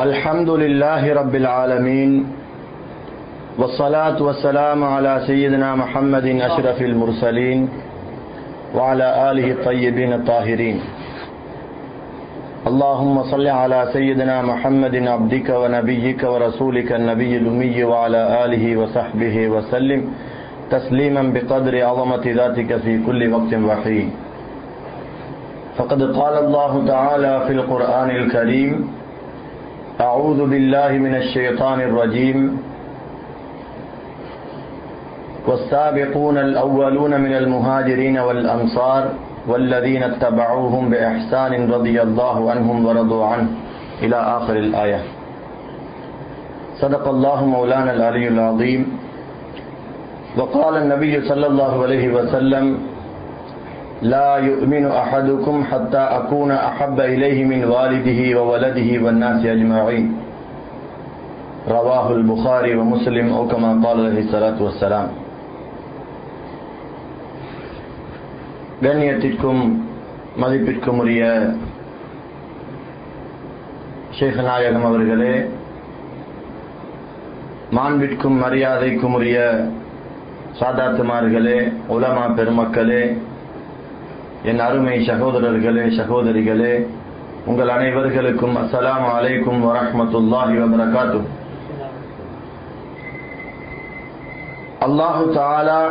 الحمد لله رب العالمين والصلاة والسلام على سيدنا محمد أشرف المرسلين وعلى آله الطيبين الطاهرين اللهم صل على سيدنا محمد عبدك ونبيك ورسولك النبي الأمي وعلى آله وصحبه وسلم تسليما بقدر عظمة ذاتك في كل وقت وحين فقد قال الله تعالى في القرآن الكريم أعوذ بالله من الشيطان الرجيم والسابقون الأولون من المهاجرين والأنصار والذين اتبعوهم بإحسان رضي الله عنهم ورضوا عنه إلى آخر الآية صدق الله مولانا العلي العظيم وقال النبي صلى الله عليه وسلم لا يؤمن أحدكم حتى أكون أحب إليه من والده وولده والناس أجمعين رواه البخاري ومسلم أو كما قال عليه الصلاة والسلام கண்ணியத்திற்கும் மதிப்பிற்கும் உரிய ஷேக் நாயகம் அவர்களே மாண்பிற்கும் மரியாதைக்கும் உரிய சாதாத்துமார்களே உலமா பெருமக்களே என் அருமை சகோதரர்களே சகோதரிகளே உங்கள் அனைவர்களுக்கும் அஸ்ஸலாம் அலைக்கும் வரஹமத்துல்லாஹி வபரகாத்து அல்லாஹு தாலா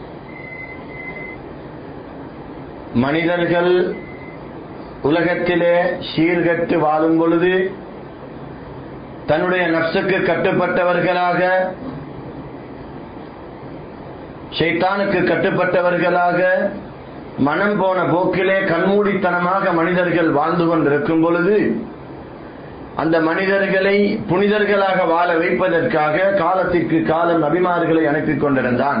மனிதர்கள் உலகத்திலே சீர்கட்டு வாழும் பொழுது தன்னுடைய நப்சுக்கு கட்டுப்பட்டவர்களாக ஷைத்தானுக்கு கட்டுப்பட்டவர்களாக மனம் போன போக்கிலே கண்மூடித்தனமாக மனிதர்கள் வாழ்ந்து கொண்டிருக்கும் பொழுது அந்த மனிதர்களை புனிதர்களாக வாழ வைப்பதற்காக காலத்திற்கு காலம் நபிமார்களை அனுப்பிக் கொண்டிருந்தான்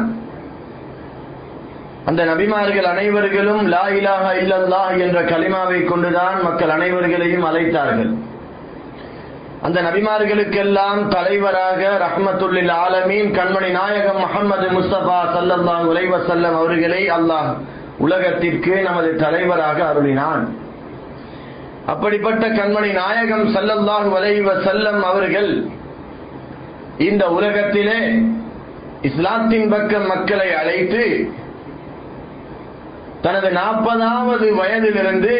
அந்த நபிமார்கள் அனைவர்களும் லா இலாக இல்லல்லா என்ற கலிமாவை கொண்டுதான் மக்கள் அனைவர்களையும் அழைத்தார்கள் அந்த நபிமார்களுக்கெல்லாம் தலைவராக ரஹமத்துல்லில் ஆலமீன் கண்மணி நாயகம் முகமது முஸ்தபா சல்லல்லாஹ் உலைவசல்லம் அவர்களை அல்லாஹ் உலகத்திற்கு நமது தலைவராக அருளினான் அப்படிப்பட்ட கண்மணி நாயகம் சல்லல்லாஹு வலைவ செல்லம் அவர்கள் இந்த உலகத்திலே இஸ்லாத்தின் பக்கம் மக்களை அழைத்து தனது நாற்பதாவது வயதிலிருந்து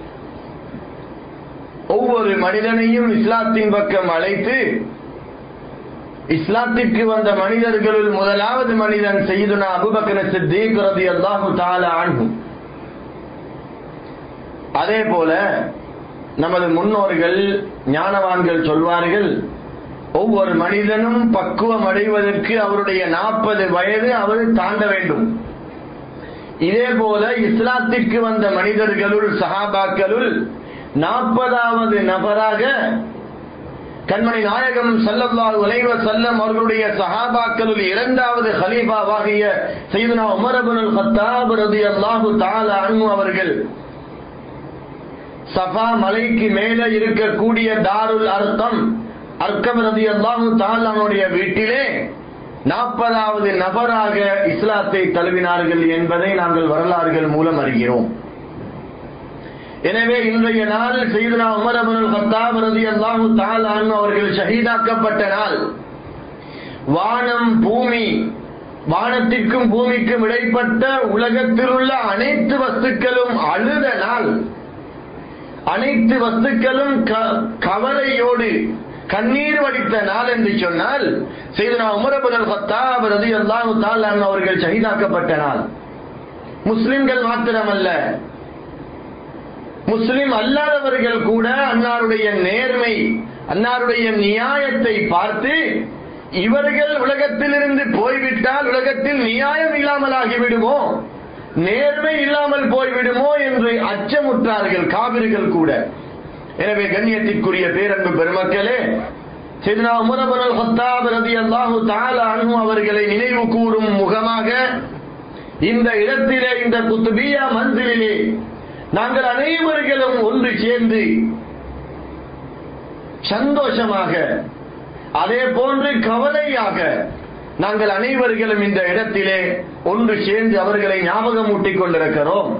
ஒவ்வொரு மனிதனையும் இஸ்லாத்தின் பக்கம் அழைத்து இஸ்லாத்திற்கு வந்த மனிதர்களுள் முதலாவது மனிதன் செய்துனா அபுபக்கர சித்தீக் ரதி அல்லாஹு தாலா அன்பு அதே போல நமது முன்னோர்கள் ஞானவான்கள் சொல்வார்கள் ஒவ்வொரு மனிதனும் பக்குவம் அடைவதற்கு அவருடைய நாற்பது வயது அவர் தாண்ட வேண்டும் இதே போல இஸ்லாத்திற்கு வந்த மனிதர்களுள் சஹாபாக்களுள் நாற்பதாவது நபராக கண்மணி நாயகம் சல்லல்லாஹு உலைவ செல்லம் அவர்களுடைய சஹாபாக்களுள் இரண்டாவது ஹலீஃபாவாகிய செய்துனா உமரபுல் ஹத்தாப் ரலியல்லாஹு தஆலா அன்ஹு அவர்கள் சஃபா மலைக்கு மேலே இருக்கக்கூடிய தாருல் அர்த்தம் அர்க்கம் ரலியல்லாஹு தஆலாவுடைய வீட்டிலே நாற்பதாவது நபராக இஸ்லாத்தை தழுவினார்கள் என்பதை நாங்கள் வரலாறுகள் மூலம் அறிகிறோம் எனவே இன்றைய நாள் செய்தனா உமரபுல் கத்தாப் ரதி அல்லாஹு தாலான் அவர்கள் ஷஹீதாக்கப்பட்ட நாள் வானம் பூமி வானத்திற்கும் பூமிக்கும் இடைப்பட்ட உலகத்தில் உள்ள அனைத்து வஸ்துக்களும் அழுத நாள் அனைத்து வஸ்துக்களும் கவலையோடு கண்ணீர் வடித்த நாள் என்று சொன்னால் செய்தனா உமரபுல் கத்தாப் ரதி அல்லாஹு தாலான் அவர்கள் ஷஹீதாக்கப்பட்ட நாள் முஸ்லிம்கள் மாத்திரமல்ல முஸ்லிம் அல்லாதவர்கள் கூட அன்னாருடைய நேர்மை அன்னாருடைய நியாயத்தை பார்த்து இவர்கள் உலகத்திலிருந்து போய்விட்டால் உலகத்தில் நியாயம் இல்லாமல் ஆகிவிடுமோ நேர்மை இல்லாமல் போய்விடுமோ என்று அச்சமுற்றார்கள் காவிர்கள் கூட எனவே கண்ணியத்திற்குரிய பேரன்பு பெருமக்களே செய்தனா உமரபுல் ஹத்தாப் ரதி அல்லாஹு தாலா அனு அவர்களை நினைவு கூறும் முகமாக இந்த இடத்திலே இந்த குத்துபியா மந்திரிலே நாங்கள் அனைவர்களும் ஒன்று சேர்ந்து சந்தோஷமாக அதே போன்று கவலையாக நாங்கள் அனைவர்களும் இந்த இடத்திலே ஒன்று சேர்ந்து அவர்களை ஞாபகம் ஊட்டிக் கொண்டிருக்கிறோம்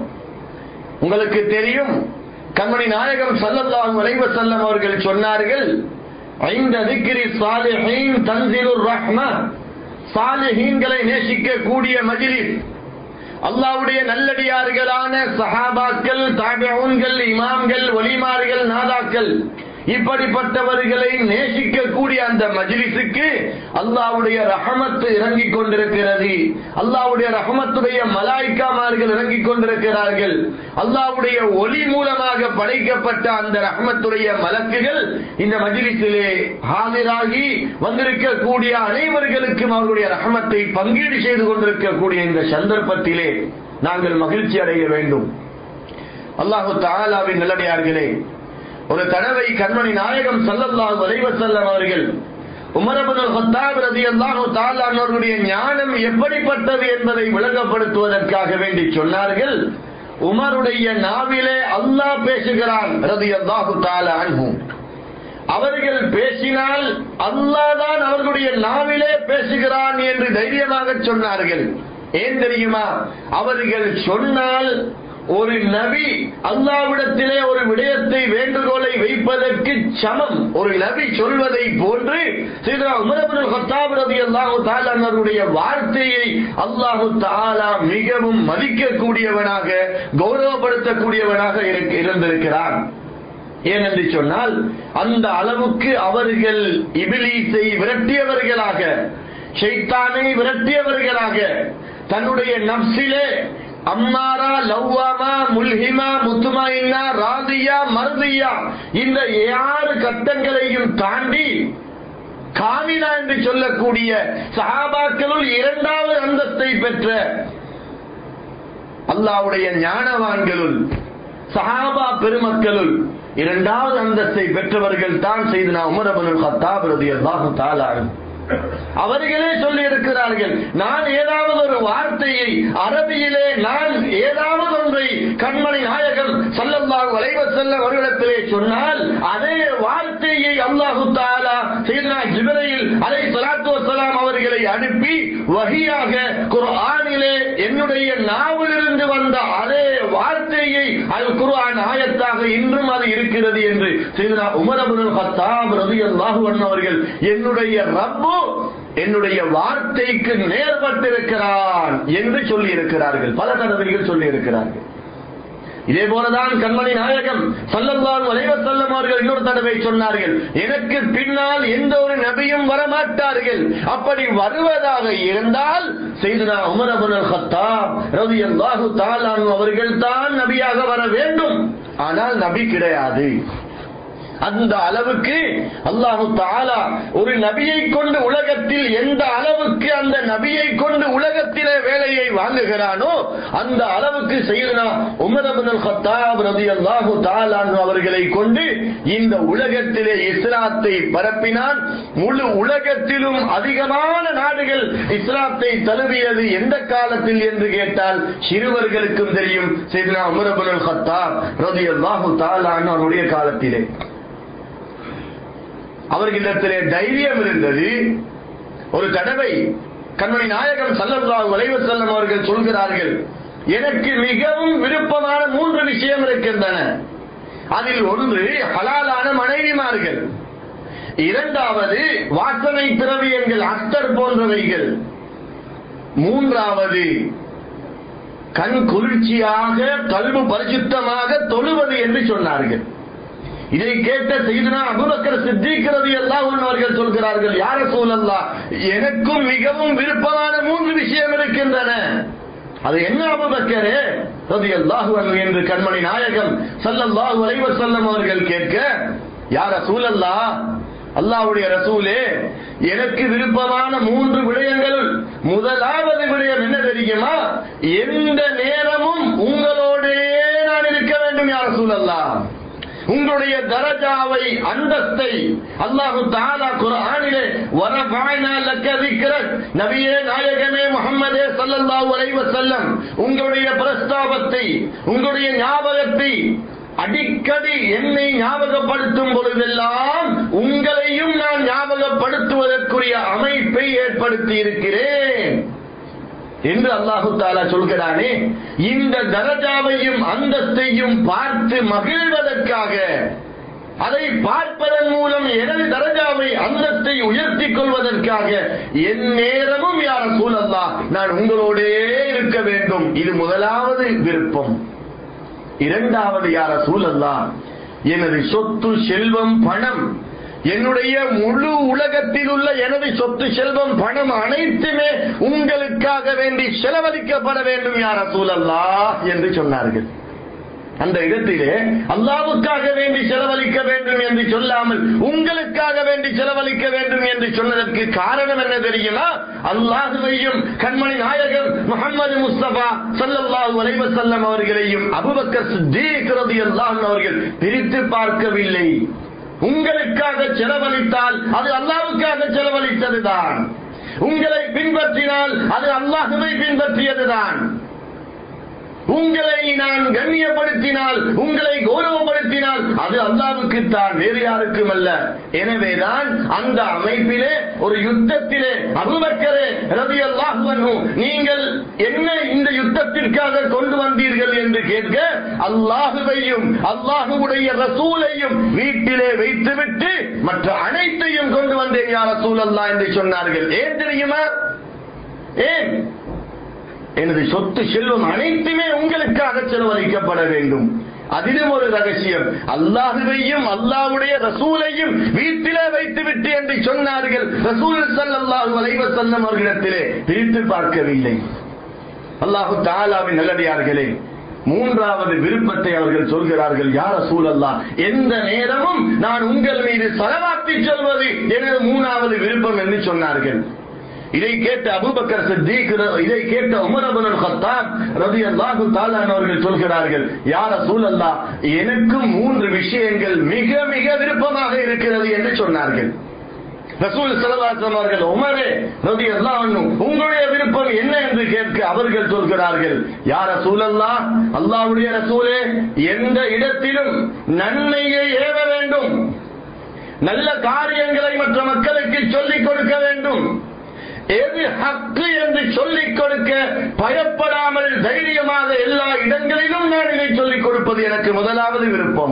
உங்களுக்கு தெரியும் கண்மணி நாயகம் சல்லல்லாஹு அலைஹி வஸல்லம் அவர்கள் சொன்னார்கள் ஐந்த திக்ரி சாலிஹீன் தன்சிலுர் ரஹ்ம சாலிஹீன்களை நேசிக்க கூடிய மஜிலிஸ் அல்லாவுடைய நல்லடியார்களான சஹாபாக்கள் தாபிஊன்கள் இமாம்கள் ஒலிமார்கள் நாதாக்கள் இப்படிப்பட்டவர்களை நேசிக்கக்கூடிய அந்த மஜ்லிஸுக்கு அல்லாவுடைய ரஹமத்து இறங்கிக் கொண்டிருக்கிறது அல்லாவுடைய ரஹமத்துடைய மலாய்க்காமார்கள் இறங்கிக் கொண்டிருக்கிறார்கள் அல்லாவுடைய ஒளி மூலமாக படைக்கப்பட்ட அந்த ரஹமத்துடைய மலக்குகள் இந்த மஜ்லிஸிலே ஆஜராகி வந்திருக்கக்கூடிய அனைவர்களுக்கும் அவர்களுடைய ரஹமத்தை பங்கீடு செய்து கொண்டிருக்கக்கூடிய இந்த சந்தர்ப்பத்திலே நாங்கள் மகிழ்ச்சி அடைய வேண்டும் அல்லாஹு தாலாவின் நல்லடியார்களே ஒரு தடவை கண்மணி நாயகம் சல்லல்லாஹு அலைஹி வஸல்லம் அவர்கள் உமரபுல் ஹத்தாப் ரலியல்லாஹு தஆலா அவர்களுடைய ஞானம் எப்படிப்பட்டது என்பதை விளங்கப்படுத்துவதற்காக வேண்டி சொன்னார்கள் உமருடைய நாவிலே அல்லாஹ் பேசுகிறான் ரலியல்லாஹு தஆலா அன்ஹு அவர்கள் பேசினால் அல்லாஹ் தான் அவர்களுடைய நாவிலே பேசுகிறான் என்று தைரியமாக சொன்னார்கள் ஏன் தெரியுமா அவர்கள் சொன்னால் ஒரு நபி அல்லாவிடத்திலே ஒரு விடயத்தை வேண்டுகோளை வைப்பதற்கு சமம் ஒரு நபி சொல்வதை போன்று சீதா உமரபுல் ஹத்தாப் ரலியல்லாஹு தஆலா அவருடைய வார்த்தையை அல்லாஹு தஆலா மிகவும் மதிக்கக்கூடியவனாக கௌரவப்படுத்தக்கூடியவனாக இருக்கு- இருந்திருக்கிறான் ஏனென்று சொன்னால் அந்த அளவுக்கு அவர்கள் இபிலீஸை விரட்டியவர்களாக ஷைத்தானை விரட்டியவர்களாக தன்னுடைய நப்சிலே அம்மாரா லவ்வாமா முல்ஹிமா முத்துமாயின்னா ராதியா மருதியா இந்த ஆறு கட்டங்களையும் தாண்டி காமிலா என்று சொல்லக்கூடிய சஹாபாக்களுள் இரண்டாவது அந்தஸ்தை பெற்ற அல்லாவுடைய ஞானவான்களுள் சஹாபா பெருமக்களுள் இரண்டாவது அந்தஸ்தை பெற்றவர்கள் தான் செய்தனா உமரபனுல் ஹத்தாப் ரலியல்லாஹு தஆலா அன்ஹு. அவர்களே சொல்லி இருக்கிறார்கள் நான் ஏதாவது ஒரு வார்த்தையை அரபியிலே நான் ஏதாவது ஒன்றை கண்மணி நாயகம் சல்லல்லாஹு அலைஹி வஸல்லம் அவர்களிடத்திலே சொன்னால் அதே வார்த்தையை அல்லாஹு தஆலா சையதுனா ஜிப்ரீல் அலைஹி ஸலாத்து வஸலாம் அவர்களை அனுப்பி வஹியாக குர்ஆனிலே என்னுடைய நாவிலிருந்து வந்த அதே வார்த்தையை அல் குர்ஆன் ஆயத்தாக இன்றும் அது இருக்கிறது என்று சையதுனா உமர் இப்னுல் கத்தாப் ரலியல்லாஹு அன்ஹு அவர்கள் என்னுடைய ரப்பு என்னுடைய வார்த்தைக்கு நேர்பட்டிருக்கிறான் என்று சொல்லி இருக்கிறார்கள் பல தடவைகள் சொல்லி இருக்கிறார்கள் இதே போலதான் கண்மணி நாயகம் சல்லல்லாஹு அலைஹி வஸல்லம் அவர்கள் இன்னொரு தடவை சொன்னார்கள் எனக்கு பின்னால் எந்த ஒரு நபியும் வரமாட்டார்கள் அப்படி வருவதாக இருந்தால் செய்தனா உமர் அப்துல் கத்தாப் ரலியல்லாஹு தஆலா அன்ஹு அவர்கள் தான் நபியாக வர வேண்டும் ஆனால் நபி கிடையாது அந்த அளவுக்கு அல்லாஹு தாலா ஒரு நபியை கொண்டு உலகத்தில் எந்த அளவுக்கு அந்த நபியை கொண்டு உலகத்திலே வேலையை வாங்குகிறானோ அந்த அளவுக்கு செய்தனா உமர் அப்துல் கத்தாப் ரலியல்லாஹு தஆலா அன்ஹு அவர்களை கொண்டு இந்த உலகத்திலே இஸ்லாத்தை பரப்பினான் முழு உலகத்திலும் அதிகமான நாடுகள் இஸ்லாத்தை தழுவியது எந்த காலத்தில் என்று கேட்டால் சிறுவர்களுக்கும் தெரியும் செய்தனா உமர் அப்துல் கத்தாப் ரலியல்லாஹு தஆலா அன்ஹு அவருடைய காலத்திலே அவர்களிடத்திலே தைரியம் இருந்தது ஒரு தடவை கண்மணி நாயகம் சல்லல்லாஹு அலைஹி வஸல்லம் அவர்கள் சொல்கிறார்கள் எனக்கு மிகவும் விருப்பமான மூன்று விஷயம் இருக்கின்றன அதில் ஒன்று ஹலாலான மனைவிமார்கள் இரண்டாவது வாசனை திரவியங்கள் அத்தர் போன்றவைகள் மூன்றாவது கண் குளிர்ச்சியாக கல்வு பரிசுத்தமாக தொழுவது என்று சொன்னார்கள் இதை கேட்ட செய்தனா அபுபக்கர் சித்திக்கிறது எல்லாம் அவர்கள் சொல்கிறார்கள் யார சூழல்லா எனக்கும் மிகவும் விருப்பமான மூன்று விஷயம் இருக்கின்றன அது என்ன அபுபக்கரே ரதி அல்லாஹு என்று கண்மணி நாயகம் சல்லல்லாஹு அலைஹி வஸல்லம் அவர்கள் கேட்க யார சூழல்லா அல்லாஹ்வுடைய ரசூலே எனக்கு விருப்பமான மூன்று விடயங்கள் முதலாவது விடயம் என்ன தெரியுமா எந்த நேரமும் உங்களோடே நான் இருக்க வேண்டும் யார சூழல்லா உங்களுடைய தரஜாவை அந்தஸ்தை அல்லாஹு தாலா குர்ஆனிலே வரஃபஅனா லக்க திக்ரக் நபியே நாயகமே முஹம்மதே ஸல்லல்லாஹு அலைஹி வஸல்லம் உங்களுடைய பிரஸ்தாபத்தை உங்களுடைய ஞாபகத்தை அடிக்கடி என்னை ஞாபகப்படுத்தும் பொழுதெல்லாம் உங்களையும் நான் ஞாபகப்படுத்துவதற்குரிய அமைப்பை ஏற்படுத்தி இருக்கிறேன் என்று அல்லாஹு தாலா சொல்கிறானே இந்த தரஜாவையும் அந்தஸ்தையும் பார்த்து மகிழ்வதற்காக அதை பார்ப்பதன் மூலம் எனது தரஜா தரத்தை உயர்த்திக் கொள்வதற்காக என் நேரமும் யார சூழல்லா நான் உங்களோடே இருக்க வேண்டும் இது முதலாவது விருப்பம் இரண்டாவது யார சூழல்லா எனது சொத்து செல்வம் பணம் என்னுடைய முழு உலகத்தில் உள்ள எனது சொத்து செல்வம் பணம் அனைத்துமே உங்களுக்காக வேண்டி செலவழிக்கப்பட வேண்டும் யார சூழல்லா என்று சொன்னார்கள் அந்த இடத்திலே அல்லாவுக்காக வேண்டி செலவழிக்க வேண்டும் என்று சொல்லாமல் உங்களுக்காக வேண்டி செலவழிக்க வேண்டும் என்று சொன்னதற்கு காரணம் என்ன தெரியுமா அல்லாஹுவையும் கண்மணி நாயகம் முகமது முஸ்தபா சல்லல்லாஹு அலைஹி வஸல்லம் அவர்களையும் அபூபக்கர் சித்தீக் ரலியல்லாஹு அவர்கள் பிரித்து பார்க்கவில்லை உங்களுக்காக செலவழித்தால் அது அல்லாவுக்காக செலவழித்ததுதான் உங்களை பின்பற்றினால் அது அல்லாஹுவை பின்பற்றியதுதான் உங்களை நான் கண்ணியப்படுத்தினால் உங்களை கௌரவப்படுத்தினால் அது அல்லாவுக்கு தான் வேறு யாருக்கும் அல்ல எனவேதான் அந்த அமைப்பிலே ஒரு யுத்தத்திலே அபுபக்கரே ரவி அல்லாஹு நீங்கள் என்ன இந்த யுத்தத்திற்காக கொண்டு வந்தீர்கள் என்று கேட்க அல்லாஹுவையும் அல்லாஹுடைய ரசூலையும் வீட்டிலே வைத்துவிட்டு மற்ற அனைத்தையும் கொண்டு வந்தேன் யார் ரசூல் அல்லா என்று சொன்னார்கள் ஏன் தெரியுமா ஏன் எனது சொத்து செல்வம் அனைத்துமே உங்களுக்காக செலவழிக்கப்பட வேண்டும் அதிலும் ஒரு ரகசியம் அல்லாஹுவையும் அல்லாஹுடைய ரசூலையும் வீட்டிலே வைத்துவிட்டு என்று சொன்னார்கள் ரசூல் சல்லாஹு அலைவ செல்லம் அவர்களிடத்திலே பிரித்து பார்க்கவில்லை அல்லாஹு தாலாவின் நல்லடியார்களே மூன்றாவது விருப்பத்தை அவர்கள் சொல்கிறார்கள் யார சூழல்லா எந்த நேரமும் நான் உங்கள் மீது சலவாத்தி சொல்வது எனது மூணாவது விருப்பம் என்று சொன்னார்கள் இதை கேட்ட அபூபக்கர் சித்திக் இதை கேட்ட உமர் அபுல் ஹத்தாப் ரலியல்லாஹு தஆலா அவர்கள் சொல்கிறார்கள் யார சூழல்லா எனக்கு மூன்று விஷயங்கள் மிக மிக விருப்பமாக இருக்கிறது என்று சொன்னார்கள் ரசூல் ஸல்லல்லாஹு அவர்கள் உமரே ரலியல்லாஹு அன்ஹு உங்களுடைய விருப்பம் என்ன என்று கேட்க அவர்கள் சொல்கிறார்கள் யா ரசூலல்லாஹ் அல்லாஹ்வுடைய ரசூலே எந்த இடத்திலும் நன்மையை ஏவ வேண்டும் நல்ல காரியங்களை மற்ற மக்களுக்கு சொல்லிக் கொடுக்க வேண்டும் எது ஹக்கு என்று சொல்லிக் கொடுக்க பயப்படாமல் தைரியமாக எல்லா இடங்களிலும் நான் இதை சொல்லிக் கொடுப்பது எனக்கு முதலாவது விருப்பம்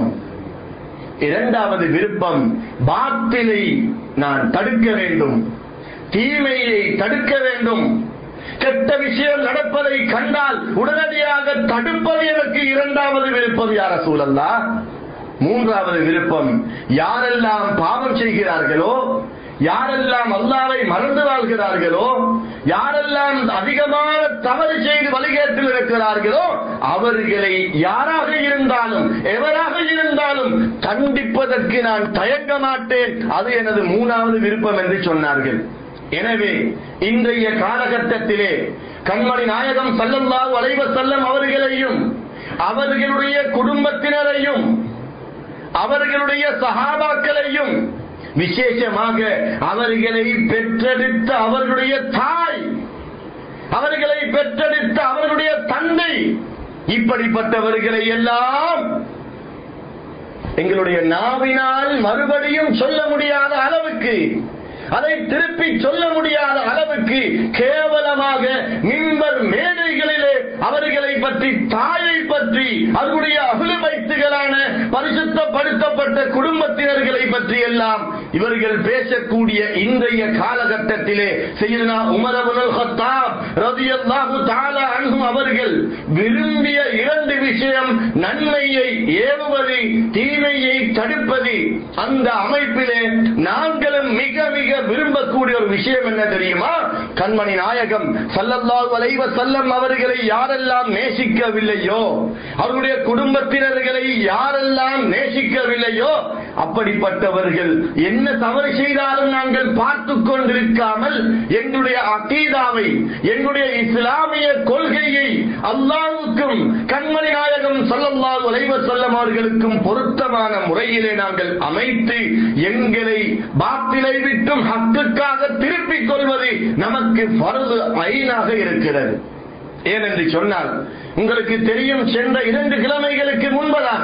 இரண்டாவது விருப்பம் பாத்திலை நான் தடுக்க வேண்டும் தீமையை தடுக்க வேண்டும் கெட்ட விஷயம் நடப்பதை கண்டால் உடனடியாக தடுப்பது எனக்கு இரண்டாவது விருப்பம் யார சூழல்லா மூன்றாவது விருப்பம் யாரெல்லாம் பாவம் செய்கிறார்களோ யாரெல்லாம் அல்லாவை மறந்து வாழ்கிறார்களோ யாரெல்லாம் அதிகமான தவறு செய்து வழிகேட்டில் இருக்கிறார்களோ அவர்களை யாராக இருந்தாலும் எவராக இருந்தாலும் கண்டிப்பதற்கு நான் தயங்க மாட்டேன் அது எனது மூணாவது விருப்பம் என்று சொன்னார்கள் எனவே இன்றைய காலகட்டத்திலே கண்மணி நாயகம் சல்லல்லாஹு அலைவ செல்லம் அவர்களையும் அவர்களுடைய குடும்பத்தினரையும் அவர்களுடைய சகாபாக்களையும் விசேஷமாக அவர்களை பெற்றெடுத்த அவர்களுடைய தாய் அவர்களை பெற்றெடுத்த அவர்களுடைய தந்தை இப்படிப்பட்டவர்களை எல்லாம் எங்களுடைய நாவினால் மறுபடியும் சொல்ல முடியாத அளவுக்கு அதை திருப்பி சொல்ல முடியாத அளவுக்கு கேவலமாக மின்பர் மேடைகளிலே அவர்களை பற்றி தாயை பற்றி அவருடைய அகுலமைத்துகளான பரிசுத்தப்படுத்தப்பட்ட குடும்பத்தினர்களை பற்றி எல்லாம் இவர்கள் பேசக்கூடிய இன்றைய காலகட்டத்திலே செய்தனா உமரபுல் ஹத்தாப் ரதியல்லாஹு தாலா அன்ஹும் அவர்கள் விரும்பிய இரண்டு விஷயம் நன்மையை ஏவுவது தீமையை தடுப்பது அந்த அமைப்பிலே நாங்களும் மிக மிக விரும்பக்கூடிய ஒரு விஷயம் என்ன தெரியுமா கண்மணி நாயகம் சல்லல்லாஹு அலைஹி வஸல்லம் அவர்களை யாரெல்லாம் நேசிக்கவில்லையோ அவருடைய குடும்பத்தினர்களை யாரெல்லாம் நேசிக்கவில்லையோ அப்படிப்பட்டவர்கள் என்ன தவறு செய்தாலும் நாங்கள் பார்த்து கொண்டிருக்காமல் எங்களுடைய அகீதாவை எங்களுடைய இஸ்லாமிய கொள்கையை அல்லாஹ்வுக்கும் கண்மணி நாயகம் சல்லல்லாஹு அலைஹி வஸல்லம் அவர்களுக்கும் பொருத்தமான முறையிலே நாங்கள் அமைத்து எங்களை பாத்திலை விட்டும் ஹக்குக்காக திருப்பிக் கொள்வது நமக்கு பருது ஐனாக இருக்கிறது ஏனென்று சொன்னால் உங்களுக்கு தெரியும் சென்ற இரண்டு கிழமைகளுக்கு முன்பதாக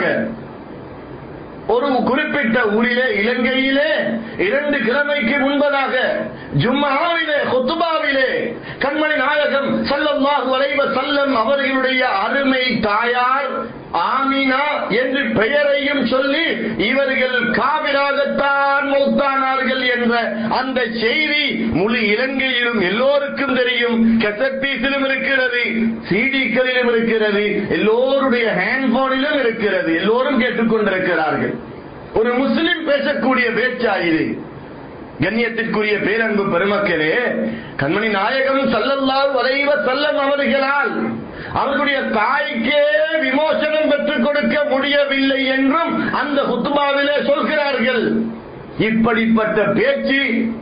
ஒரு குறிப்பிட்ட ஊரிலே இலங்கையிலே இரண்டு கிழமைக்கு முன்பதாக ஜும்மாவிலே கொத்துபாவிலே கண்மணி நாயகம் சல்லல்லாஹு அலைவ செல்லம் அவர்களுடைய அருமை தாயார் ஆமினா என்று பெயரையும் சொல்லி இவர்கள் காவிராகத்தான் மௌத்தானார்கள் என்ற அந்த செய்தி முழு இலங்கையிலும் எல்லோருக்கும் தெரியும் கெசட் பீஸிலும் இருக்கிறது சிடிக்களிலும் இருக்கிறது எல்லோருடைய ஹேண்ட்போனிலும் இருக்கிறது எல்லோரும் கேட்டுக்கொண்டிருக்கிறார்கள் ஒரு முஸ்லிம் பேசக்கூடிய பேச்சா இது கண்ணியத்திற்குரிய பேரன்பு பெருமக்களே கண்மணி நாயகம் சல்லல்லாஹு அலைஹி வஸல்லம் அவர்களால் அவர்களுடைய தாய்க்கே விமோசனம் பெற்றுக் கொடுக்க முடியவில்லை என்றும் அந்த ஹுத்பாவிலே சொல்கிறார்கள் இப்படிப்பட்ட பேச்சு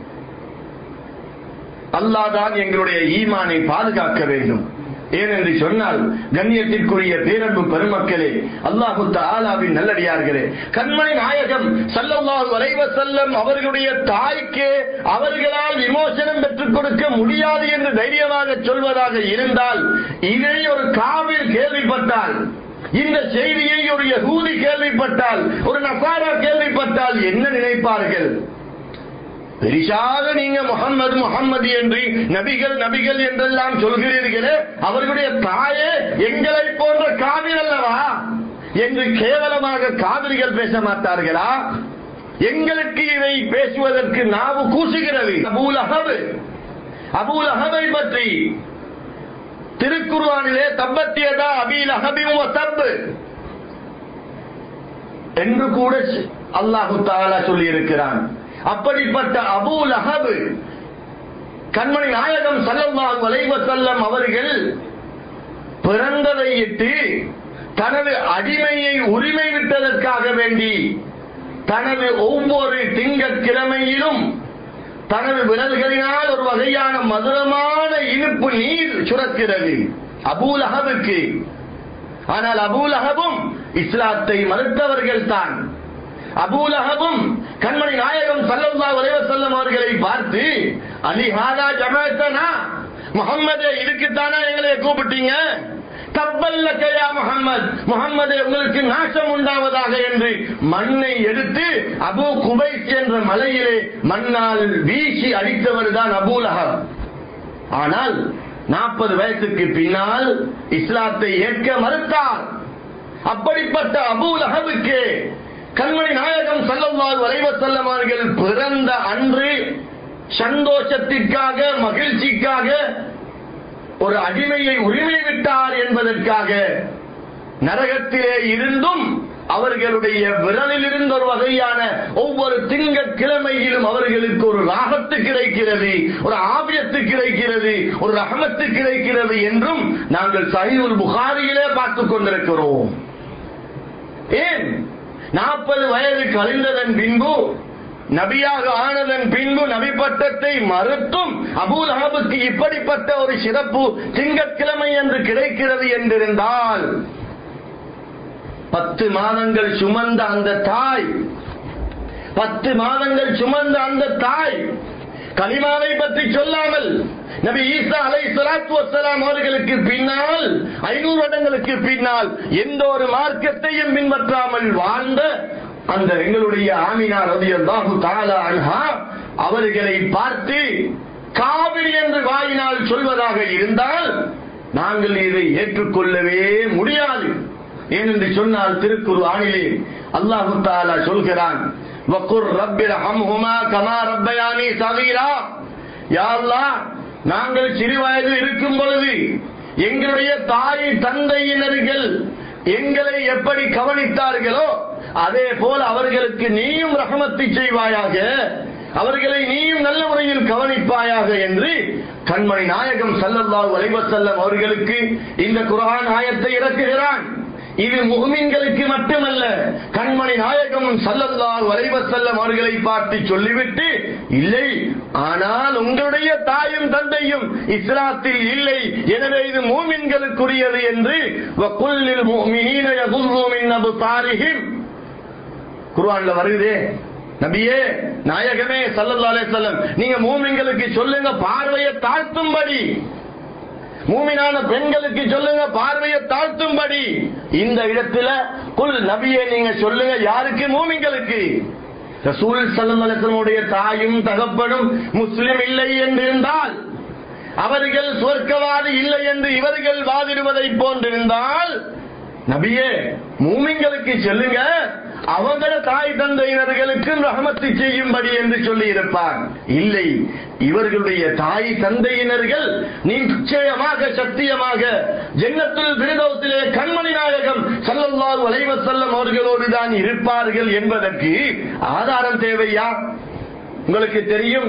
அல்லாதான் எங்களுடைய ஈமானை பாதுகாக்க வேண்டும் ஏனென்று சொன்னால் கண்ணியத்திற்குரிய பேரன்பு பெருமக்களே அல்லாஹு ஆலாவின் நல்லடியார்களே கண்மணி நாயகம் சல்லல்லாஹு அலைவ செல்லம் அவர்களுடைய தாய்க்கு அவர்களால் விமோசனம் பெற்றுக் கொடுக்க முடியாது என்று தைரியமாக சொல்வதாக இருந்தால் இதை ஒரு காவில் கேள்விப்பட்டால் இந்த செய்தியை ஒரு யகூதி கேள்விப்பட்டால் ஒரு நசாரா கேள்விப்பட்டால் என்ன நினைப்பார்கள் பெரிசாக நீங்க முகம்மது முகம்மது என்று நபிகள் நபிகள் என்றெல்லாம் சொல்கிறீர்களே அவர்களுடைய தாயே எங்களை போன்ற காவிர் அல்லவா என்று கேவலமாக காவிரிகள் பேச மாட்டார்களா எங்களுக்கு இதை பேசுவதற்கு நாவு கூசுகிறது அபூல் அகபு அபூல் அகபை பற்றி திருக்குர்வானிலே தப்பத்தியதா அபீல் அகபிம் தப்பு என்று கூட அல்லாஹு தாலா சொல்லி இருக்கிறான் அப்படிப்பட்ட அபூல் அஹபு கண்மணி நாயகம் சல்லல்லாஹு அலைஹி வஸல்லம் அவர்கள் பிறந்ததை இட்டு தனது அடிமையை உரிமை விட்டதற்காக வேண்டி தனது ஒவ்வொரு திங்கட்கிழமையிலும் தனது விரல்களினால் ஒரு வகையான மதுரமான இனிப்பு நீர் சுரக்கிறது அபூல் அஹபுக்கு ஆனால் அபூல் அஹபும் இஸ்லாத்தை மறுத்தவர்கள் தான் அபூலகமும் கண்மணி நாயகம் சல்லல்லா உலக செல்லும் அவர்களை பார்த்து அலி ஹாதா ஜமாத்தனா முகம்மதே இதுக்குத்தானா எங்களை கூப்பிட்டீங்க தப்பல்லக்கையா முகம்மது முகம்மதே உங்களுக்கு நாசம் உண்டாவதாக என்று மண்ணை எடுத்து அபு குபைஸ் என்ற மலையிலே மண்ணால் வீசி அடித்தவர் தான் அபூலகம் ஆனால் நாற்பது வயசுக்கு பின்னால் இஸ்லாத்தை ஏற்க மறுத்தார் அப்படிப்பட்ட அபூல் அகவுக்கு கண்மணி நாயகம் சல்லல்லாஹு அலைஹி வஸல்லம் அவர்கள் பிறந்த அன்று சந்தோஷத்திற்காக மகிழ்ச்சிக்காக ஒரு அடிமையை உரிமை விட்டார் என்பதற்காக நரகத்திலே இருந்தும் அவர்களுடைய விரலில் இருந்த ஒரு வகையான ஒவ்வொரு திங்கட்கிழமையிலும் அவர்களுக்கு ஒரு ராகத்து கிடைக்கிறது ஒரு ஆபியத்து கிடைக்கிறது ஒரு ரகமத்து கிடைக்கிறது என்றும் நாங்கள் சஹீல் புகாரியிலே பார்த்துக் கொண்டிருக்கிறோம் ஏன் நாற்பது வயது கழிந்ததன் பின்பு நபியாக ஆனதன் பின்பு நபி பட்டத்தை மறுத்தும் அபூல் அஹபுக்கு இப்படிப்பட்ட ஒரு சிறப்பு திங்கட்கிழமை என்று கிடைக்கிறது என்றிருந்தால் பத்து மாதங்கள் சுமந்த அந்த தாய் பத்து மாதங்கள் சுமந்த அந்த தாய் கலிமாவை பற்றி சொல்லாமல் நபி ஈசா அலை சலாத்து வசலாம் அவர்களுக்கு பின்னால் ஐநூறு வருடங்களுக்கு பின்னால் எந்த ஒரு மார்க்கத்தையும் பின்பற்றாமல் வாழ்ந்த அந்த எங்களுடைய ஆமினா ரதியல்லாஹு தாலா அன்ஹா அவர்களை பார்த்து காவிரி என்று வாயினால் சொல்வதாக இருந்தால் நாங்கள் இதை ஏற்றுக்கொள்ளவே முடியாது ஏனென்று சொன்னால் திருக்குறு ஆணிலே அல்லாஹு தாலா சொல்கிறான் வக்குர் ரப்பிர் ஹம்ஹுமா கமா ரப்பயானி சகீரா யா அல்லாஹ் நாங்கள் சிறு வயதில் இருக்கும் பொழுது எங்களுடைய தாய் தந்தையினர்கள் எங்களை எப்படி கவனித்தார்களோ அதே போல் அவர்களுக்கு நீயும் ரஹமத்தை செய்வாயாக அவர்களை நீயும் நல்ல முறையில் கவனிப்பாயாக என்று கண்மணி நாயகம் சல்லல்லாஹு அலைஹி வஸல்லம் அவர்களுக்கு இந்த குர்ஆன் ஆயத்தை இறக்குகிறான் இது முஹ்மின்களுக்கு மட்டுமல்ல கண்மணி நாயகம் சல்லல்லாஹு அலைஹி வஸல்லம் அவர்களை பார்த்து சொல்லிவிட்டு இல்லை ஆனால் உங்களுடைய தாயும் தந்தையும் இஸ்லாத்தில் இல்லை எனவே இது மூமின்களுக்குரியது என்று வகுல்லில் முஃமினீன யகுல்லு மின் அப்சாரிஹிம் குர்ஆன்ல வருதே நபியே நாயகமே சல்லல்லாஹு அலைஹி வஸல்லம் நீங்க மூமின்களுக்கு சொல்லுங்க பார்வையை தாழ்த்தும்படி மூமினான பெண்களுக்கு சொல்லுங்க பார்வையை தாழ்த்தும்படி இந்த இடத்துல குல் நபியே நீங்க சொல்லுங்க யாருக்கு மூமிங்களுக்கு ரசூல் சல்லல்லாஹுடைய தாயும் தகப்பனும் முஸ்லிம் இல்லை என்றிருந்தால் அவர்கள் சொர்க்கவாதி இல்லை என்று இவர்கள் வாதிடுவதை போன்றிருந்தால் நபியே மூமிங்களுக்கு சொல்லுங்க அவங்கள தாய் தந்தையினர்களுக்கு ரஹமத்து செய்யும்படி என்று சொல்லி இருப்பார் இல்லை இவர்களுடைய தாய் தந்தையினர்கள் நிச்சயமாக சத்தியமாக ஜென்னத்துல் விருதோத்திலே கண்மணி நாயகம் சல்லல்லாஹு அலைஹி வஸல்லம் அவர்களோடு தான் இருப்பார்கள் என்பதற்கு ஆதாரம் தேவையா உங்களுக்கு தெரியும்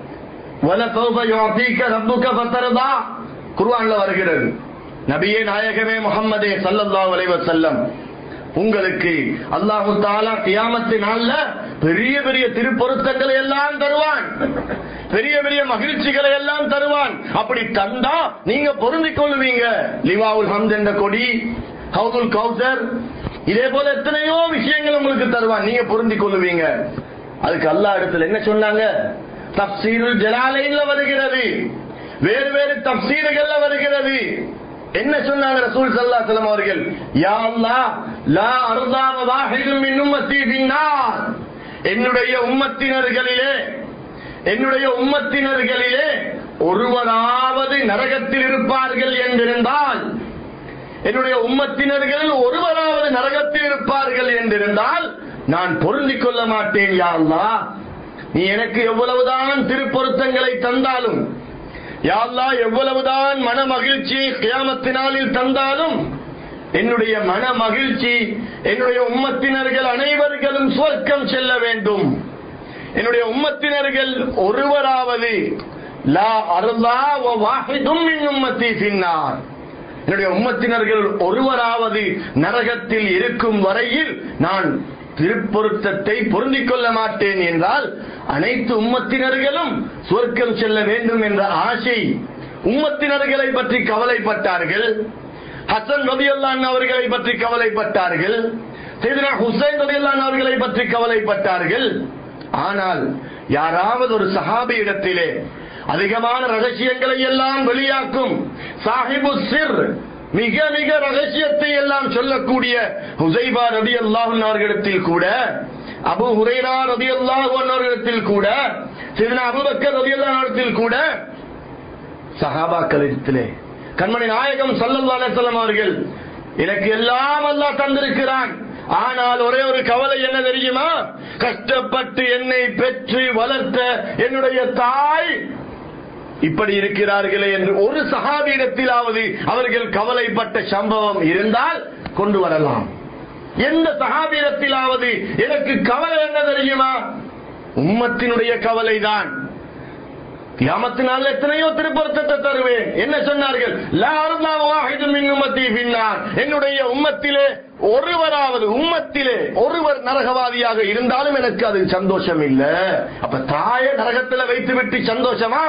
வலசௌப யுஅதீக ரப்புக ஃபதர்தா குர்ஆன்ல வருகிறது நபியே நாயகமே முகம்மதே சல்லல்லாஹு அலைஹி வஸல்லம் உங்களுக்கு அல்லாஹு தாலா கியாமத்து நாள்ல பெரிய பெரிய திருப்பொருத்தங்களை எல்லாம் தருவான் பெரிய பெரிய மகிழ்ச்சிகளை எல்லாம் தருவான் அப்படி தந்தா நீங்க பொருந்திக் கொள்ளுவீங்க லிவாவுல் ஹம்த் என்ற கொடி ஹவுதுல் கௌசர் இதே போல எத்தனையோ விஷயங்கள் உங்களுக்கு தருவான் நீங்க பொருந்திக் கொள்ளுவீங்க அதுக்கு அல்லாஹ் இடத்துல என்ன சொன்னாங்க தப்சீருல் ஜலாலைன்ல வருகிறது வேறு வேறு தப்சீர்கள்ல வருகிறது என்ன சொன்னாங்க ரசூல் ஸல்லல்லாஹு அலைஹி வஸல்லம் அவர்கள் யா அல்லாஹ் லா அர்தா வாஹிதும் மின் உம்மத்தி பின்னார் என்னுடைய உம்மத்தினர்களிலே என்னுடைய உம்மத்தினர்களிலே ஒருவராவது நரகத்தில் இருப்பார்கள் என்றிருந்தால் என்னுடைய உம்மத்தினர்களில் ஒருவராவது நரகத்தில் இருப்பார்கள் என்றிருந்தால் நான் பொருந்திக் கொள்ள மாட்டேன் யா அல்லாஹ் நீ எனக்கு எவ்வளவுதான் திருப்பொருத்தங்களை தந்தாலும் யா அல்லாஹ் எவ்வளவுதான் மன மகிழ்ச்சி கியாமத்தினாலில் தந்தாலும் என்னுடைய மன மகிழ்ச்சி என்னுடைய உம்மத்தினர்கள் அனைவர்களும் சுவர்க்கம் செல்ல வேண்டும் என்னுடைய உம்மத்தினர்கள் ஒருவராவது லா அருளா வாஹிதும் மின் உம்மத்தி பின்னார் என்னுடைய உம்மத்தினர்கள் ஒருவராவது நரகத்தில் இருக்கும் வரையில் நான் திருப்பொருத்தத்தை பொருந்திக் கொள்ள மாட்டேன் என்றால் அனைத்து உம்மத்தினர்களும் சுவர்க்கம் செல்ல வேண்டும் என்ற ஆசை உம்மத்தினர்களை பற்றி கவலைப்பட்டார்கள் ஹசன் ரபியல்லான் அவர்களை பற்றி கவலைப்பட்டார்கள் செய்தனா ஹுசைன் ரபியல்லான் அவர்களை பற்றி கவலைப்பட்டார்கள் ஆனால் யாராவது ஒரு சஹாபி இடத்திலே அதிகமான ரகசியங்களை எல்லாம் வெளியாக்கும் சாஹிபு சிர் மிக மிக ரகசியத்தை எல்லாம் சொல்லக்கூடிய ஹுசைபா ரதி அல்லாஹன் அவர்களிடத்தில் கூட அபு ஹுரைரா ரதி அல்லாஹன் அவர்களிடத்தில் கூட சிதனா அபுபக்கர் ரதி அல்லாஹிடத்தில் கூட சஹாபாக்களிடத்திலே கண்மணி நாயகம் சல்லல்லா அலிஸ்லாம் அவர்கள் எனக்கு எல்லாம் அல்லாஹ் தந்திருக்கிறான் ஆனால் ஒரே ஒரு கவலை என்ன தெரியுமா கஷ்டப்பட்டு என்னை பெற்று வளர்த்த என்னுடைய தாய் இப்படி இருக்கிறார்களே என்று ஒரு சகாபியிடத்திலாவது அவர்கள் கவலைப்பட்ட சம்பவம் இருந்தால் கொண்டு வரலாம் எந்த சகாபியிடத்திலாவது எனக்கு கவலை என்ன தெரியுமா உம்மத்தினுடைய கவலைதான் கியாமத்தினால் எத்தனையோ திருப்பொருத்தத்தை தருவேன் என்ன சொன்னார்கள் லா அருளாஹு வாஹிதும் மின் உம்மத்தி பின்னார் என்னுடைய உம்மத்திலே ஒருவராவது உம்மத்திலே ஒருவர் நரகவாதியாக இருந்தாலும் எனக்கு அது சந்தோஷம் இல்ல அப்ப தாய நரகத்துல வைத்து விட்டு சந்தோஷமா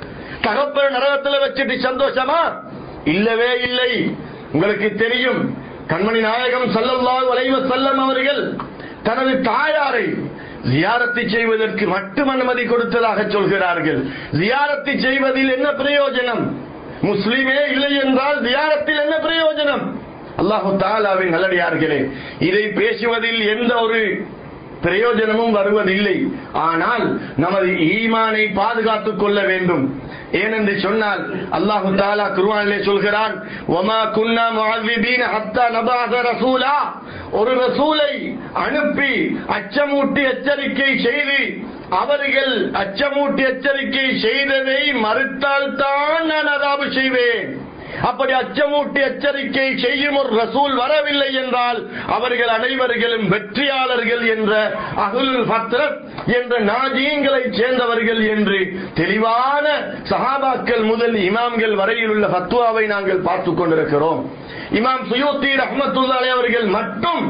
தகப்பன நரகத்துல வச்சுட்டு சந்தோஷமா இல்லவே இல்லை உங்களுக்கு தெரியும் கண்மணி நாயகம் சல்லல்லாஹு அலைஹி வஸல்லம் அவர்கள் தனது தாயாரை ஜியாரத்தை செய்வதற்கு மட்டும் அனுமதி கொடுத்ததாக சொல்கிறார்கள் ஜியாரத்தை செய்வதில் என்ன பிரயோஜனம் முஸ்லிமே இல்லை என்றால் ஜியாரத்தில் என்ன பிரயோஜனம் அல்லாஹு தாலாவின் நல்லடியார்களே இதை பேசுவதில் எந்த ஒரு பிரயோஜனமும் வருவதில்லை ஆனால் நமது ஈமானை பாதுகாத்துக் கொள்ள வேண்டும் ஏனென்று சொன்னால் அல்லாஹு தாலா குர்வானிலே சொல்கிறான் ஒமா குன்னா முஅذிபீன ஹத்தா நபாஸ ரசூலா ஒரு ரசூலை அனுப்பி அச்சமூட்டி எச்சரிக்கை செய்து அவர்கள் அச்சமூட்டி எச்சரிக்கை செய்ததை மறுத்தால் தான் நான் அதாபு செய்வேன் அப்படி அச்சமூட்டி எச்சரிக்கை செய்யும் ஒரு ரசூல் வரவில்லை என்றால் அவர்கள் அனைவர்களும் வெற்றியாளர்கள் என்ற அகுல் ஃபத்ரத் என்ற நாஜீங்களை சேர்ந்தவர்கள் என்று தெளிவான சஹாபாக்கள் முதல் இமாம்கள் வரையில் உள்ள ஃபத்வாவை நாங்கள் பார்த்துக் கொண்டிருக்கிறோம் இமாம் சுயூத்தி ரஹமத்துல்லாலே அவர்கள் மட்டும்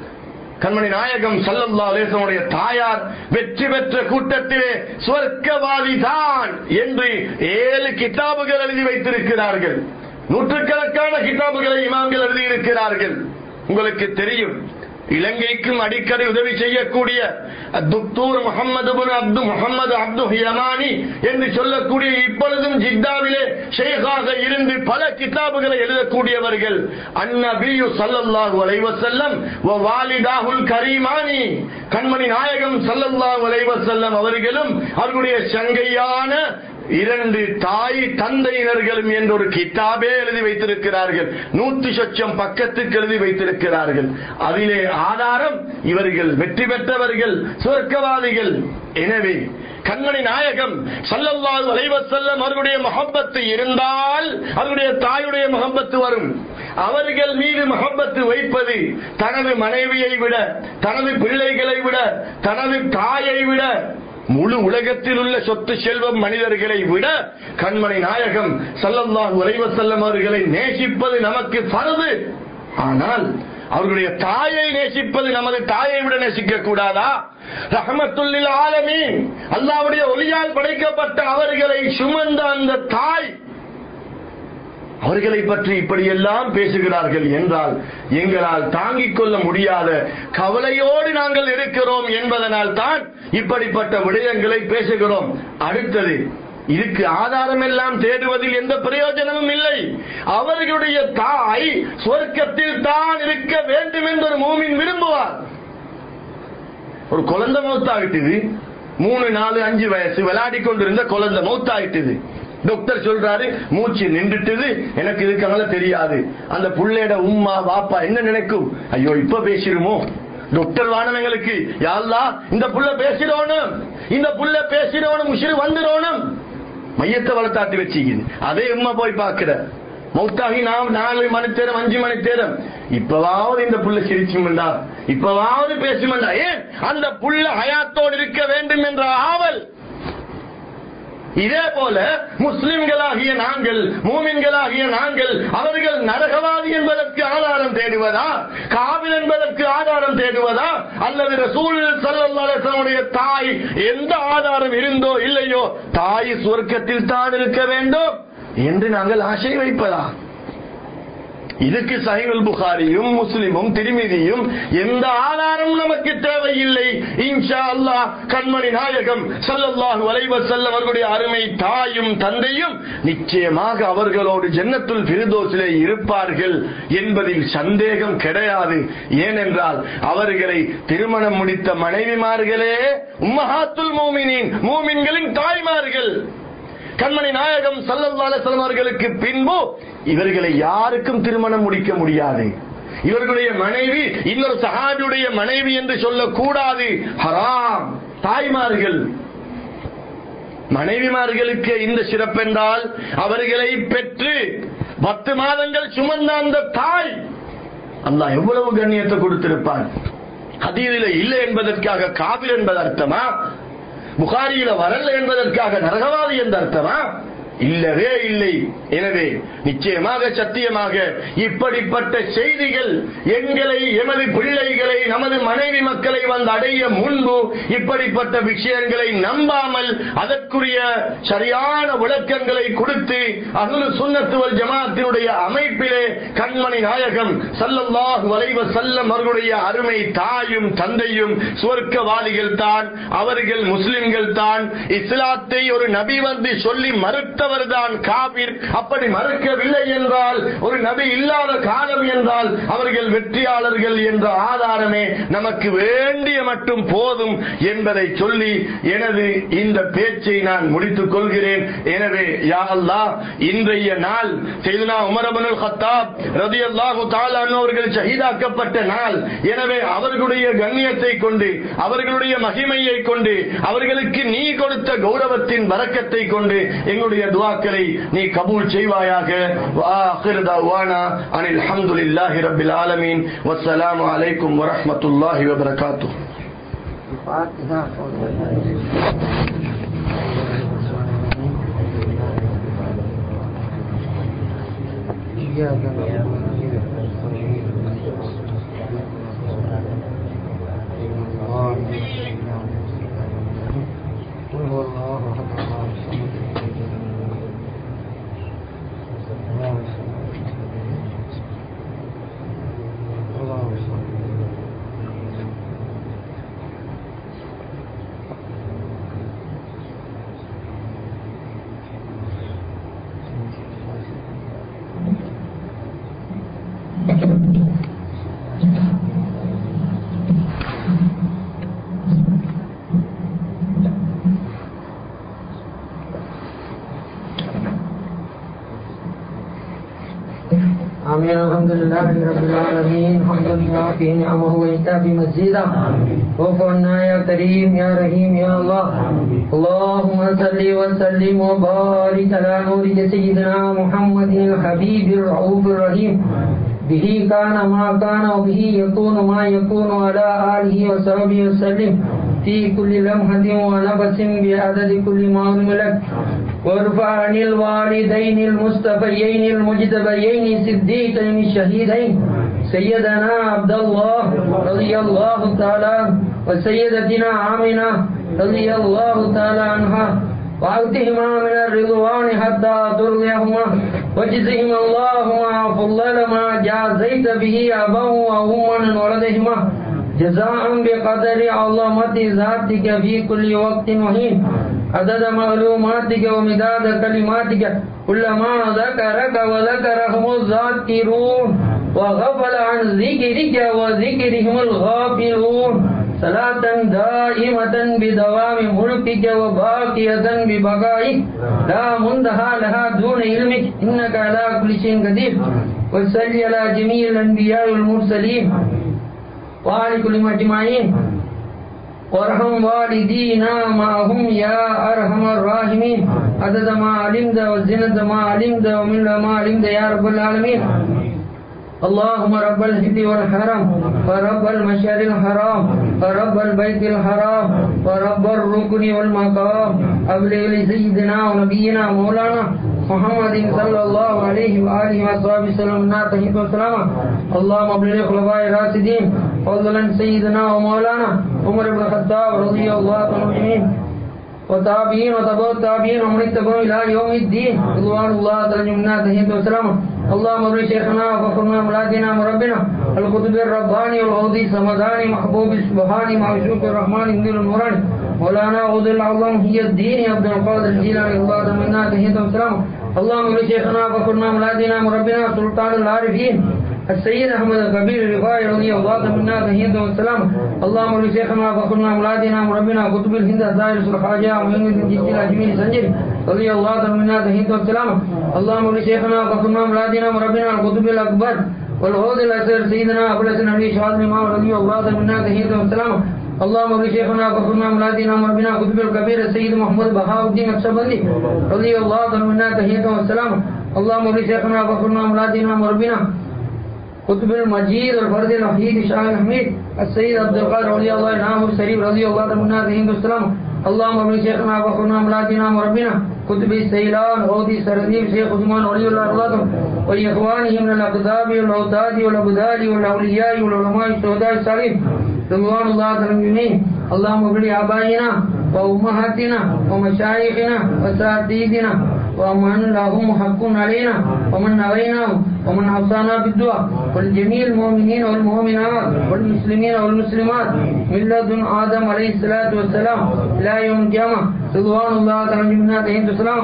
கண்மணி நாயகம் சல்லல்லா அலேசனுடைய தாயார் வெற்றி பெற்ற கூட்டத்திலே சுவர்க்கவாதி தான் என்று ஏழு கிதாபுகள் எழுதி வைத்திருக்கிறார்கள் நூற்றுக்கணக்கான கிதாபுகளை இமாம்கள் எழுதியிருக்கிறார்கள் உங்களுக்கு தெரியும் இலங்கைக்கும் அடிக்கடி உதவி செய்யக்கூடிய துக்தூர் முகமது அப்து முகமது அப்து யமானி என்று சொல்லக்கூடிய இப்பொழுதும் ஜித்தாவிலே ஷேகாக இருந்து பல கிதாபுகளை எழுதக்கூடியவர்கள் அந்நபியு சல்லல்லாஹு அலைஹி வஸல்லம் வ வாலிதாஹுல் கரீமானி கண்மணி நாயகம் சல்லல்லாஹு அலைஹி வஸல்லம் அவர்களும் அவர்களுடைய சங்கையான இரண்டு தாய் தந்தையினர்களும் என்ற ஒரு கிதாபே எழுதி வைத்திருக்கிறார்கள் நூத்தி சொச்சம் பக்கத்துக்கு எழுதி வைத்திருக்கிறார்கள் அதிலே ஆதாரம் இவர்கள் வெற்றி பெற்றவர்கள் சுவர்க்கவாதிகள் எனவே கண்மணி நாயகம் சல்லல்லாஹு அலைஹி வஸல்லம் அவர்களுடைய முகப்பத்து இருந்தால் அவருடைய தாயுடைய முகப்பத்து வரும் அவர்கள் மீது முகப்பத்து வைப்பது தனது மனைவியை விட தனது பிள்ளைகளை விட தனது தாயை விட முழு உலகத்தில் உள்ள சொத்து செல்வம் மனிதர்களை விட கண்மணி நாயகம் சல்லல்லாஹு அலைஹி வஸல்லம் அவர்களை நேசிப்பது நமக்கு பரது ஆனால் அவர்களுடைய தாயை நேசிப்பது நமது தாயை விட நேசிக்க கூடாதா ரஹமத்துல்லில் ஆலமீன் அல்லாவுடைய ஒளியால் படைக்கப்பட்ட அவர்களை சுமந்த அந்த தாய் அவர்களை பற்றி இப்படியெல்லாம் பேசுகிறார்கள் என்றால் எங்களால் தாங்கிக் கொள்ள முடியாத கவலையோடு நாங்கள் இருக்கிறோம் என்பதனால் தான் இப்படிப்பட்ட விடயங்களை பேசுகிறோம் அடுத்தது இதுக்கு ஆதாரம் எல்லாம் தேடுவதில் எந்த பிரயோஜனமும் இல்லை அவர்களுடைய தாய் சொர்க்கத்தில் தான் இருக்க வேண்டும் என்று ஒரு மூமின் விரும்புவார் ஒரு குழந்தை மௌத்தாகிட்டது மூணு நாலு அஞ்சு வயசு விளையாடி கொண்டிருந்த குழந்தை மௌத்தாகிட்டது டாக்டர் சொல்றாரு மூச்சு நின்றுட்டுது எனக்கு இதுக்காக தெரியாது அந்த புள்ளையோட உம்மா வாப்பா என்ன நினைக்கும் ஐயோ இப்ப பேசிருமோ டாக்டர் வானவங்களுக்கு யாழ்லா இந்த புள்ள பேசிடணும் இந்த புள்ள பேசிடணும் உசிறு வந்துடணும் மையத்தை வளர்த்தாட்டி வச்சுக்குது அதே உம்மா போய் பார்க்கிற மௌத்தாகி நாம் நாலு மணி நேரம் அஞ்சு மணி நேரம் இப்பவாவது இந்த புள்ள சிரிச்சுமண்டா இப்பவாவது பேசுமண்டா ஏன் அந்த புள்ள ஹயாத்தோடு இருக்க வேண்டும் என்ற ஆவல் இதே போல முஸ்லிம்களாகிய நாங்கள் மூமின்களாகிய நாங்கள் அவர்கள் நரகவாதி என்பதற்கு ஆதாரம் தேடுவதா காவில் என்பதற்கு ஆதாரம் தேடுவதா அல்லது ரசூல் சல்லுடைய தாய் எந்த ஆதாரம் இருந்தோ இல்லையோ தாய் சுவர்க்கத்தில் தான் இருக்க வேண்டும் என்று நாங்கள் ஆசை வைப்பதா இதுக்கு சஹிகுல் புகாரியும் முஸ்லிமும் திருமிதியும் எந்த ஆதாரம் நமக்கு தேவையில்லை இன்ஷா அல்லாஹ் கண்மணி நாயகம் சல்லல்லாஹு அலைஹி வஸல்லம் அவர்களுடைய அருமை தாயும் தந்தையும் நிச்சயமாக அவர்களோடு ஜன்னத்துல் ஃபிர்தோஸிலே இருப்பார்கள் என்பதில் சந்தேகம் கிடையாது ஏனென்றால் அவர்களை திருமணம் முடித்த மனைவிமார்களே உம்மஹாத்துல் மூமினின் மூமின்களின் தாய்மார்கள் கண்மணி நாயகம் சல்லல்லாஹு அவர்களுக்கு பின்பு இவர்களை யாருக்கும் திருமணம் முடிக்க முடியாது இவர்களுடைய மனைவி இன்னொரு சஹாபியுடைய மனைவி என்று சொல்லக்கூடாது ஹராம் தாய்மார்கள் மனைவிமார்களுக்கு இந்த சிறப்பென்றால் அவர்களை பெற்று பத்து மாதங்கள் சுமந்த அந்த தாய் அல்லாஹ் எவ்வளவு கண்ணியத்தை கொடுத்திருப்பான் ஹதீதில இல்லை என்பதற்காக காபில் என்பது அர்த்தமா புகாரியில வரல என்பதற்காக நரகவாதி என்ற அர்த்தமா இல்லவே இல்லை எனவே நிச்சயமாக சத்தியமாக இப்படிப்பட்ட செய்திகள் எங்களை எமது பிள்ளைகளை நமது மனைவி மக்களை வந்து அடைய முன்பு இப்படிப்பட்ட விஷயங்களை நம்பாமல் அதற்குரிய சரியான விளக்கங்களை கொடுத்து அகுலு சுண்ணத்துவல் ஜமாத்தினுடைய அமைப்பிலே கண்மணி நாயகம் சல்லல்லாஹு வலைவ செல்லம் அவர்களுடைய அருமை தாயும் தந்தையும் சுவர்க்கவாதிகள் தான் அவர்கள் முஸ்லிம்கள் தான் இஸ்லாத்தை ஒரு நபி வந்து சொல்லி மறுத்தவர் தான் காபிர் அப்படி மறுக்கவில்லை என்றால் ஒரு நபி இல்லாத காலம் என்றால் அவர்கள் வெற்றியாளர்கள் என்ற ஆதாரமே நமக்கு வேண்டிய மட்டும் போதும் என்பதை சொல்லி எனது இந்த பேச்சை நான் முடித்துக் கொள்கிறேன் எனவே யா அல்லாஹ் இன்றைய நாள் செய்தனா உமரபனுல் ஹத்தாப் ரதி அல்லாஹு அவர்கள் ஷஹீதாக்கப்பட்ட நாள் எனவே அவர்களுடைய கண்ணியத்தை கொண்டு அவர்களுடைய மகிமையை கொண்டு அவர்களுக்கு நீ கொடுத்த கௌரவத்தின் வரக்கத்தை கொண்டு எங்களுடைய துவாக்களை நீ கபூல் செய்வாயாக வாஹிர் தவானா அனில் அல்ஹம்துலில்லாஹி ரப்பில் ஆலமீன் வஸ்ஸலாமு அலைக்கும் வரஹ்மத்துல்லாஹி வபரகாத்துஹு الفاتحة إياك نعبد وإياك نستعين قل هو الله أحد الله الصمد اللهم صل اللهم صل آمين الحمد لله رب العالمين الحمد لله في نعمه وإيتاء مزيدا واعف عنا يا كريم يا رحيم يا الله اللهم صل وسلم وبارك على نورك سيدنا محمد الحبيب الرؤوف الرحيم به كان ما كان وبه يكون ما يكون على آله وصحبه وسلم في كل لمحة ونفس بعدد كل ما لك وارفع عن الوالدين المصطفيين المجتبيين صديقين الشهيدين سيدنا عبد الله رضي الله تعالى وسيدتنا آمنة رضي الله تعالى عنها وأعطهما من الرضوان حتى ترضيهما واجزهما اللهم فضل ما جازيت به أبا وأما من ولدهما جزاء بقدر عظمة ذاتك في كل وقت وحين عدد معلوماتك ومداد كلماتك كلما ذكرك وذكرهم الذاكرون وغفل عن ذكرك وذكرهم الغافلون صلاة دائمة بدوام ملكك وباقية ببقائك لا منتهى لها دون علمك إنك على كل شيء قدير وصل على جميع الأنبياء والمرسلين وعلى كل أجمعين وارحم والدينا معهم يا أرحم الراحمين عدد ما علمت وزنة ما علمت ومن ما علمت يا رب العالمين اللهم رب الهد والحرم ورب المشعر الحرام ورب البيت الحرام ورب الركن والمقام أبلغ لسيدنا ونبينا مولانا محمد صلى الله عليه وآله وصحبه وسلم تحية والسلام اللهم ابلغ الخلفاء الراشدين فضلا سيدنا ومولانا عمر بن الخطاب رضي الله عنه وتابعين وتبع التابعين ومن اتبعوا الى يوم الدين رضوان الله تعالى منا تحية والسلام اللهم ارض شيخنا وفخرنا مولاتنا مربنا القطب الرباني والغوثي السمداني محبوب السبحاني معشوق الرحمن ابن النوراني مولانا عبد العظم هي الدين عبد القادر الجيلاني الله تعالى منا تحية والسلام اللهم ارض شيخنا وفخرنا مولاتنا مربنا سلطان العارفين السيد احمد الكبير الرفاعي رضي الله عنه منا تحية والسلام اللهم ارض شيخنا وفخرنا مولاتنا مربنا قطب الهند الظاهر الخواجه معين الدين جيل الاجمير سنجري رضي الله عنه منا تحية والسلام اللهم ارض شيخنا وفخرنا مولاتنا مربنا القطب الاكبر والغوث الاسر سيدنا ابو الحسن علي شهاد الامام رضي الله عنه منا تحية والسلام اللهم ارض شيخنا وفخرنا مولاتنا مربنا قطب الكبير السيد محمد بهاء الدين نقشبندي رضي الله عنه منا تحية والسلام اللهم ارض شيخنا وفخرنا مولاتنا مربنا قطب المجيد والفرد الوحيد شاه الحميد السيد عبد القادر رضي الله عنه الشريف رضي الله عنه الهند والسلام اللهم ابن شيخنا وفخرنا ملاتنا مربنا قطب السيلان غوثي سرديب شيخ عثمان ولي الله رضاكم وإخوانه من الأقطاب والأوتاد والأبدال والأولياء والعلماء الشهداء الصالحين رضوان الله على الجميع اللهم اغفر لآبائنا وأمهاتنا ومشايخنا وأساتذتنا ومن لهم حق علينا ومن نغيناه ومن أوصانا بالدعاء ولجميع المؤمنين والمؤمنات والمسلمين والمسلمات من لدن آدم عليه الصلاة والسلام إلى يوم القيامة رضوان الله تعالى منا تحية السلام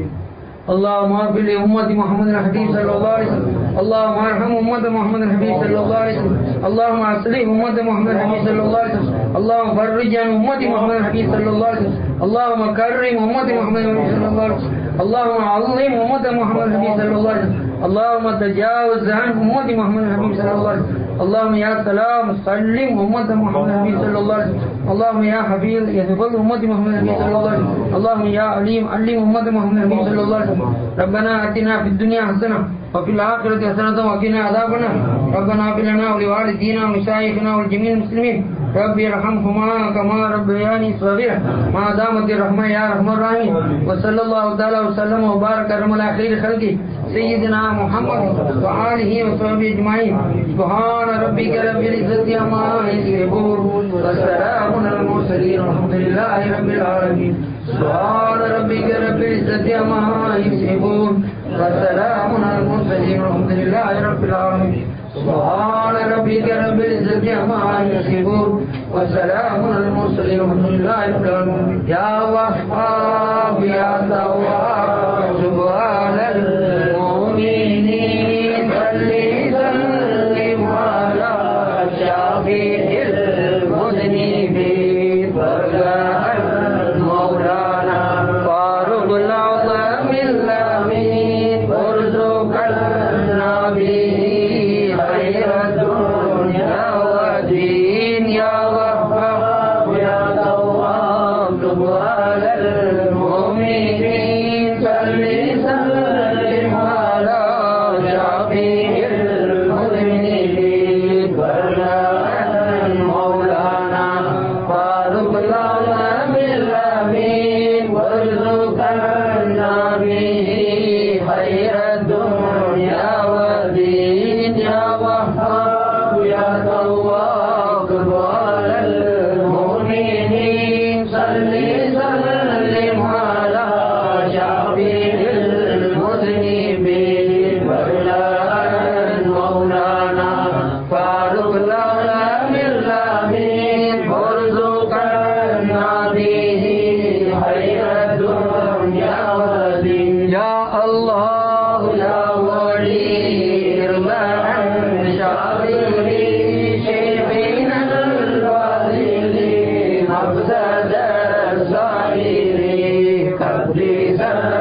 اللهم اغفر لأمة محمد الحبيب صلى الله عليه وسلم اللهم ارحم أمة محمد الحبيب صلى الله عليه وسلم اللهم اصلح أمة محمد الحبيب صلى الله عليه وسلم اللهم فرج عن أمة محمد الحبيب صلى الله عليه وسلم اللهم كرم أمة محمد الحبيب صلى الله عليه وسلم اللهم عظم أمة محمد الحبيب صلى الله عليه وسلم اللهم تجاوز عن أمة محمد الحبيب صلى الله عليه وسلم اللهم يا سلام سلم أمة محمد النبي صلى الله عليه وسلم اللهم يا حفيظ يحفظ أمة محمد النبي صلى الله عليه وسلم اللهم يا عليم علم أمة محمد النبي صلى الله عليه وسلم ربنا آتنا في الدنيا حسنة وفي الآخرة حسنة وقنا عذاب النار ربنا اغفر لنا ولوالدينا ومشايخنا ولجميع المسلمين ربي ارحمهما كما ربياني صغيرا ما دامت الرحمة يا رحمن الرحيم وصلى الله تعالى وسلم وبارك على خير خلقه سيدنا محمد وآله وصحبه أجمعين سبحان ربك رب العزة عما يصفون وسلام على المرسلين والحمد لله رب العالمين سبحان ربك رب العزة عما يصفون وسلام على المرسلين والحمد لله رب العالمين سبحان ربك رب العزة عما يصفون وسلام على المرسلين والحمد لله رب العالمين يا وهاب يا تواب سبحان المؤمنين صل سلم على شفيع المذنبين فرجاء مولانا فاروق العظم الامين وارزقنا به يا ولي يا الله يا ولي ارضى عن شاطري شيخنا الفاضل مقصد الصائر قبل